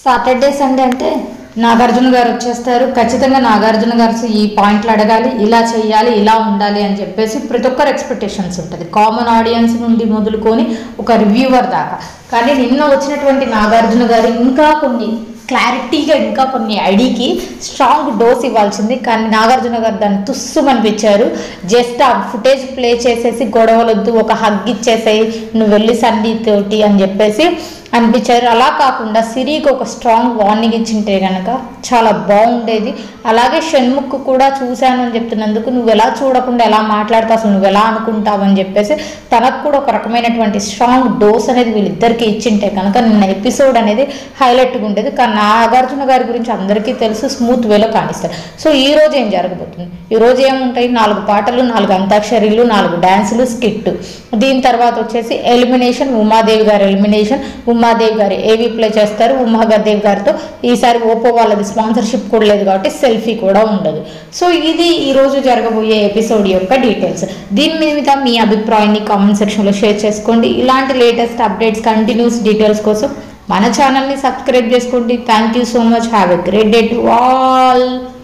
Saturday Sunday అంటే నాగార్జున గారు వచ్చేస్తారు ఖచ్చితంగా నాగార్జున గారు ఈ పాయింట్లు అడగాలి ఇలా చేయాలి ఇలా ఉండాలి అని చెప్పేసి ప్రతి ఒక్కరు ఎక్స్పెక్టేషన్స్ ఉంటుంది కామన్ ఆడియన్స్ నుండి మొదలుకొని ఒక రివ్యూవర్ దాకా కానీ నిన్న వచ్చినటువంటి నాగార్జున గారు ఇంకా కొన్ని క్లారిటీగా ఇంకా కొన్ని ఐడికి స్ట్రాంగ్ డోస్ ఇవ్వాల్సింది కానీ నాగార్జున గారు దాన్ని తుస్సు అనిపించారు జస్ట్ ఆ ఫుటేజ్ ప్లే చేసేసి గొడవలొద్దు ఒక హగ్ ఇచ్చేసేయి నువ్వు వెళ్ళి సండి తోటి అని చెప్పేసి అనిపించారు అలా కాకుండా సిరికి ఒక స్ట్రాంగ్ వార్నింగ్ ఇచ్చింటే కనుక చాలా బాగుండేది అలాగే షణ్ముఖ్ కూడా చూశాను అని చెప్తున్నందుకు నువ్వు ఎలా చూడకుండా ఎలా మాట్లాడతావు అసలు నువ్వు ఎలా అనుకుంటావు అని చెప్పేసి తనకు కూడా ఒక రకమైనటువంటి స్ట్రాంగ్ డోస్ అనేది వీళ్ళిద్దరికి ఇచ్చింటే కనుక నిన్న ఎపిసోడ్ అనేది హైలైట్గా ఉండేది కానీ నాగార్జున గారి గురించి అందరికీ తెలుసు స్మూత్ వేలో కానిస్తారు సో ఈ రోజు ఏం జరగబోతుంది ఈ రోజు ఏముంటాయి నాలుగు పాటలు నాలుగు అంతాక్షరీలు నాలుగు డ్యాన్సులు స్కిట్ దీని తర్వాత వచ్చేసి ఎలిమినేషన్ ఉమాదేవి గారి ఎలిమినేషన్ ఉమాదేవి గారు ఏవి ప్లే చేస్తారు ఉమాదేవి గారితో ఈసారి ఓపో వాళ్ళది స్పాన్సర్షిప్ కూడా లేదు కాబట్టి సెల్ఫీ కూడా ఉండదు సో ఇది ఈ రోజు జరగబోయే ఎపిసోడ్ యొక్క డీటెయిల్స్ దీని మీద మీ అభిప్రాయాన్ని కామెంట్ సెక్షన్లో షేర్ చేసుకోండి ఇలాంటి లేటెస్ట్ అప్డేట్స్ కంటిన్యూస్ డీటెయిల్స్ కోసం మన ఛానల్ని సబ్స్క్రైబ్ చేసుకోండి thank you so much have a great day to all